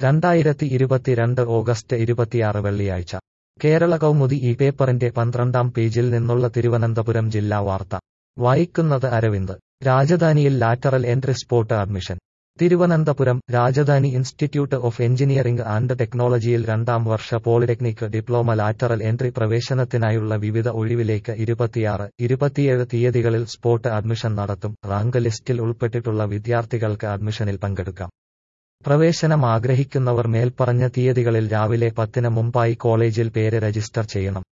രണ്ടായിരത്തി ഇരുപത്തിരണ്ട് ഓഗസ്റ്റ് ഇരുപത്തിയാറ് വെള്ളിയാഴ്ച കേരള കൗമുദി ഈ പേപ്പറിന്റെ പന്ത്രണ്ടാം പേജിൽ നിന്നുള്ള തിരുവനന്തപുരം ജില്ലാ വാർത്ത വായിക്കുന്നത് അരവിന്ദ് രാജധാനിയിൽ lateral entry spot admission Thiruvananthapuram Rajadhani institute of engineering and ടെക്നോളജിയിൽ രണ്ടാം വർഷ പോളിടെക്നിക് ഡിപ്ലോമ ലാറ്ററൽ എൻട്രി പ്രവേശനത്തിനായുള്ള വിവിധ ഒഴിവിലേക്ക് ഇരുപത്തിയാറ് ഇരുപത്തിയേഴ് തീയതികളിൽ സ്പോട്ട് അഡ്മിഷൻ നടത്തും റാങ്ക് ലിസ്റ്റിൽ ഉൾപ്പെട്ടിട്ടുള്ള വിദ്യാർത്ഥികൾക്ക് അഡ്മിഷനിൽ പങ്കെടുക്കാം പ്രവേശനം ആഗ്രഹിക്കുന്നവർ മേൽപ്പറഞ്ഞ തീയതികളിൽ രാവിലെ പത്തിന് മുമ്പായി കോളേജിൽ പേര് രജിസ്റ്റർ ചെയ്യണം